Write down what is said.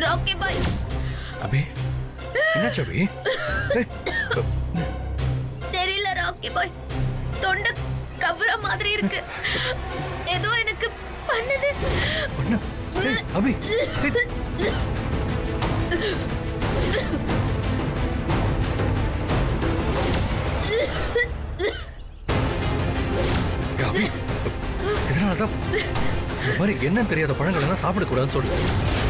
ராக்கி பாய் அபி என்னாச்சு அபி ஏய், தெரியல ராக்கி பாய் தொண்டை கவர மாதிரி இருக்கு ஏதோ எனக்கு பண்ணுது என்ன ஏய், அபி ஏய். ஏய், அபி இதனாலதான் இந்த மாதிரி என்ன தெரியாத பழங்கள் எல்லாம் சாப்பிடக்கூடாதுன்னு சொல்லு